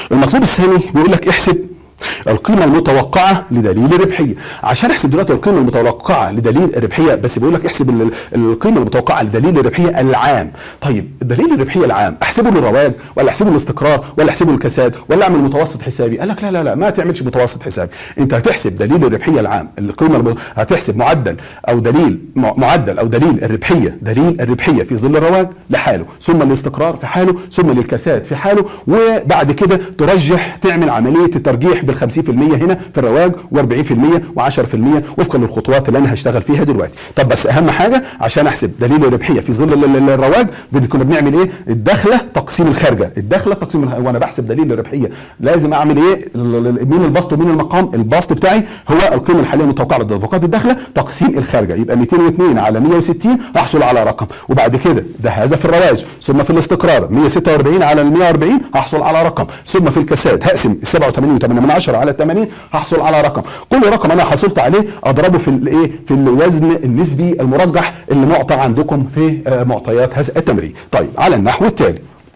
المطلوب الثاني بيقول لك احسب القيمة المتوقعة لدليل الربحية عشان احسب دلوقتي القيمة المتوقعة لدليل الربحية بس بيقول لك احسب ال- القيمة المتوقعة لدليل الربحية العام طيب دليل الربحية العام احسبه للرواج ولا احسبه للاستقرار ولا احسبه للكساد ولا اعمل متوسط حسابي قال لك لا لا لا ما تعملش متوسط حسابي انت هتحسب دليل الربحية العام القيمة الم- هتحسب معدل او دليل م- معدل او دليل الربحية دليل الربحية في ظل الرواج لحاله ثم الاستقرار في حاله ثم للكساد في حاله وبعد كده ترجح تعمل عملية الترجيح بال 50% هنا في الرواج و40% و10% وفقا للخطوات اللي انا هشتغل فيها دلوقتي طب بس اهم حاجة عشان احسب دليل الربحية في ظل ال- ال- الرواج بن- كنا بنعمل ايه الدخلة تقسيم الخارجة الدخلة تقسيم الخ- وانا بحسب دليل الربحية لازم اعمل ايه ال- ال- مين البسط ومين المقام البسط بتاعي هو القيمة الحالية المتوقعة للتدفقات الداخلة تقسيم الخارجة يبقى 202 على 160 هحصل على رقم وبعد كده ده هذا في الرواج ثم في الاستقرار 146 على ال 140 هحصل على رقم ثم في الكساد هقسم ال 87 و8 من 10 على ال 80 هحصل على رقم كل رقم انا حصلت عليه اضربه في الايه في الوزن النسبي المرجح اللي معطى عندكم في آه، معطيات هذا التمرين طيب على النحو التالي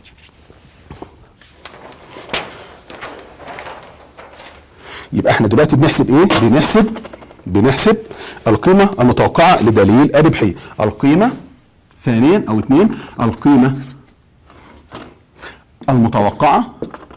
يبقى احنا دلوقتي بنحسب ايه بنحسب بنحسب القيمة المتوقعة لدليل الربحية القيمة ثانيا او اثنين القيمة المتوقعة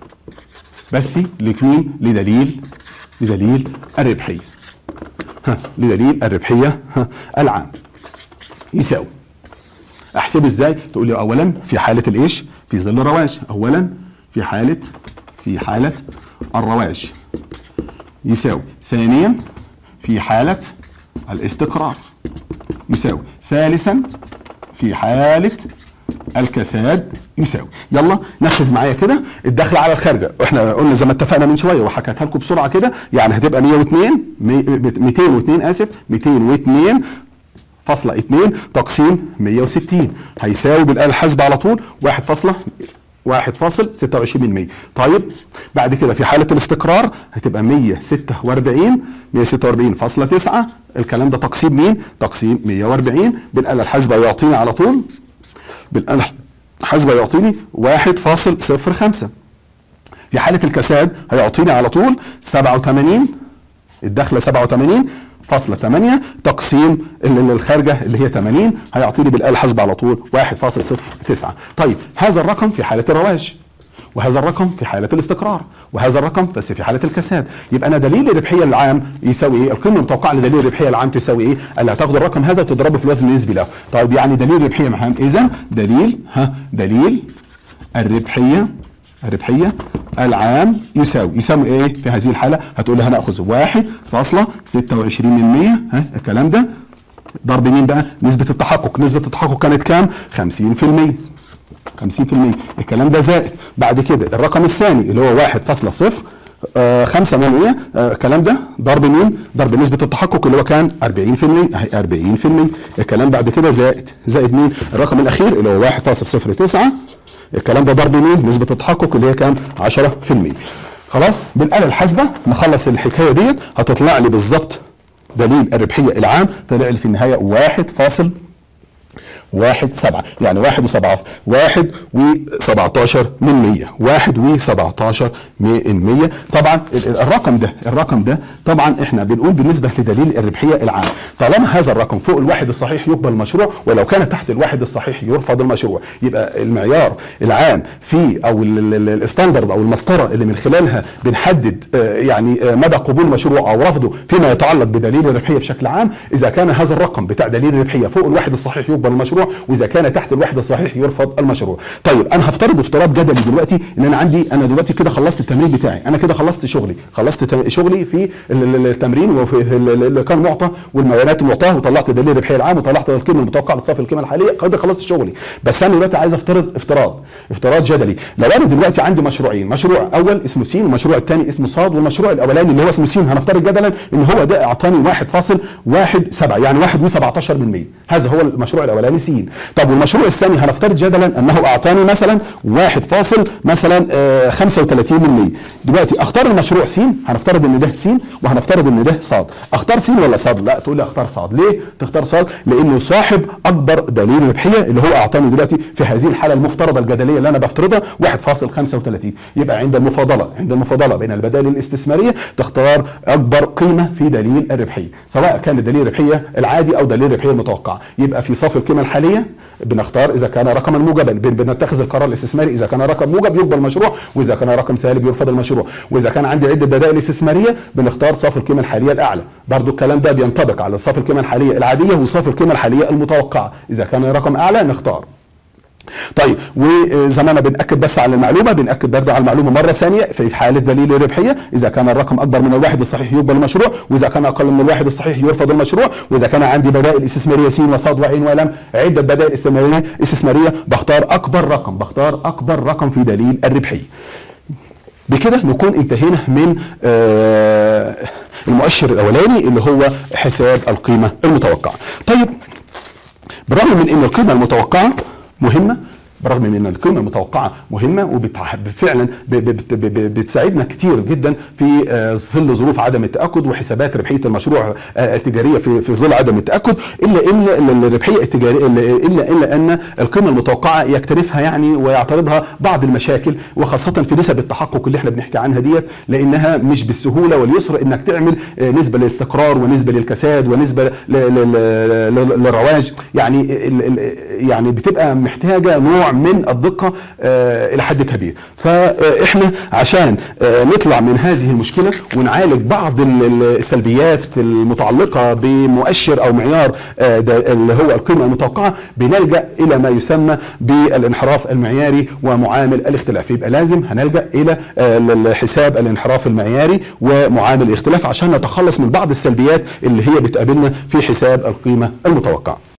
بس لكمين لدليل لدليل الربحية ها لدليل الربحية ها العام يساوي احسبه ازاي تقول لي اولا في حالة الايش في ظل الرواج اولا في حالة في حالة الرواج يساوي ثانيا في حالة الاستقرار يساوي ثالثا في حالة الكساد يساوي يلا نفذ معايا كده الدخل على الخارجه احنا قلنا زي ما اتفقنا من شويه وحكيتها لكم بسرعه كده يعني هتبقى 102 مي- 202 اسف 202 فاصلة 2 تقسيم 160 هيساوي بالآلة الحاسبة على طول 1 فاصلة 1.26% طيب بعد كده في حالة الاستقرار هتبقى 146 146.9 الكلام ده تقسيم مين؟ تقسيم 140 بالآلة الحاسبة يعطيني على طول بالآلة الحاسبة يعطيني 1.05 في حالة الكساد هيعطيني على طول 87 الدخلة 87 فاصلة 8 تقسيم ال- ال- الخارجة اللي هي 80 هيعطيني بالآلة الحاسبة على طول 1.09 طيب هذا الرقم في حالة الرواج وهذا الرقم في حالة الاستقرار وهذا الرقم بس في حالة الكساد يبقى أنا دليل الربحية العام يساوي إيه القيمة المتوقعة لدليل الربحية العام تساوي إيه اللي هتاخد الرقم هذا وتضربه في الوزن النسبي له طيب يعني دليل الربحية معاهم إذا دليل ها دليل الربحية الربحية العام يساوي يساوي ايه في هذه الحالة هتقول لي هناخذ واحد فاصلة ستة وعشرين من مية ها الكلام ده ضرب مين بقى نسبة التحقق نسبة التحقق كانت كام خمسين في المية 50% الكلام ده زائد بعد كده الرقم الثاني اللي هو 1.0 آه خمسة من مية آه الكلام ده ضرب مين؟ ضرب نسبة التحقق اللي هو كان 40% اهي 40% الكلام بعد كده زائد زائد مين؟ الرقم الأخير اللي هو 1.09 الكلام ده ضرب مين؟ نسبة التحقق اللي هي كام؟ 10% خلاص بالآلة الحاسبة نخلص الحكاية ديت هتطلع لي بالظبط دليل الربحية العام طلع لي في النهاية 1 فاصل واحد سبعة يعني واحد وسبعة واحد وسبعتاشر من مية واحد وسبعتاشر من مية طبعا ال- ال- الرقم ده الرقم ده طبعا احنا بنقول بالنسبة لدليل الربحية العام طالما هذا الرقم فوق الواحد الصحيح يقبل المشروع ولو كان تحت الواحد الصحيح يرفض المشروع يبقى المعيار العام في او ال- ال- ال- الستاندرد او المسطرة اللي من خلالها بنحدد آه، يعني آه، مدى قبول المشروع او رفضه فيما يتعلق بدليل الربحية بشكل عام اذا كان هذا الرقم بتاع دليل الربحية فوق الواحد الصحيح يقبل المشروع واذا كان تحت الواحد الصحيح يرفض المشروع طيب انا هفترض افتراض جدلي دلوقتي ان انا عندي انا دلوقتي كده خلصت التمرين بتاعي انا كده خلصت شغلي خلصت تم- شغلي في ال- ال- التمرين وفي ال- ال- اللي كان معطى والمعلومات المعطاه وطلعت دليل الربحيه العام وطلعت القيمه المتوقعه لصافي القيمه الحاليه كده خلصت شغلي بس انا دلوقتي عايز افترض افتراض افتراض جدلي لو انا دلوقتي عندي مشروعين مشروع اول اسمه س والمشروع الثاني اسمه ص والمشروع الاولاني اللي هو اسمه س هنفترض جدلا ان هو ده اعطاني 1.17 يعني 1 و17 هذا هو المشروع الاولاني س س طب والمشروع الثاني هنفترض جدلا انه اعطاني مثلا 1 فاصل مثلا آه 35% دلوقتي اختار المشروع س هنفترض ان ده س وهنفترض ان ده ص اختار س ولا ص لا تقول لي اختار ص ليه تختار ص لانه صاحب اكبر دليل ربحيه اللي هو اعطاني دلوقتي في هذه الحاله المفترضه الجدليه اللي انا بفترضها 1.35 يبقى عند المفاضله عند المفاضله بين البدائل الاستثماريه تختار اكبر قيمه في دليل الربحيه سواء كان دليل الربحيه العادي او دليل الربحيه المتوقعه يبقى في صافي القيمه الحاليه بنختار اذا كان رقما موجبا بنتخذ القرار الاستثماري اذا كان رقم موجب يقبل المشروع واذا كان رقم سالب يرفض المشروع واذا كان عندي عده بدائل استثماريه بنختار صافي القيمه الحاليه الاعلى برضو الكلام ده بينطبق على صافي القيمه الحاليه العاديه وصافي القيمه الحاليه المتوقعه اذا كان رقم اعلى نختار طيب وزي ما انا بناكد بس على المعلومه بناكد برضه على المعلومه مره ثانيه في حاله دليل الربحيه اذا كان الرقم اكبر من الواحد الصحيح يقبل المشروع واذا كان اقل من الواحد الصحيح يرفض المشروع واذا كان عندي بدائل استثماريه س وصاد وعين ولم عده بدائل استثماريه استثماريه بختار اكبر رقم بختار اكبر رقم في دليل الربحيه بكده نكون انتهينا من آه المؤشر الاولاني اللي هو حساب القيمه المتوقعه طيب بالرغم من ان القيمه المتوقعه مهمه برغم من ان القيمه المتوقعه مهمه وفعلا بتساعدنا كتير جدا في ظل ظروف عدم التاكد وحسابات ربحيه المشروع التجاريه في في ظل عدم التاكد الا ان الربحيه التجاريه الا الا ان القيمه المتوقعه يكتنفها يعني ويعترضها بعض المشاكل وخاصه في نسب التحقق اللي احنا بنحكي عنها ديت لانها مش بالسهوله واليسر انك تعمل نسبه للاستقرار ونسبه للكساد ونسبه للرواج يعني يعني بتبقى محتاجه نوع من الدقه آه الى حد كبير فاحنا عشان آه نطلع من هذه المشكله ونعالج بعض السلبيات المتعلقه بمؤشر او معيار آه اللي هو القيمه المتوقعه بنلجا الى ما يسمى بالانحراف المعياري ومعامل الاختلاف يبقى لازم هنلجا الى حساب الانحراف المعياري ومعامل الاختلاف عشان نتخلص من بعض السلبيات اللي هي بتقابلنا في حساب القيمه المتوقعه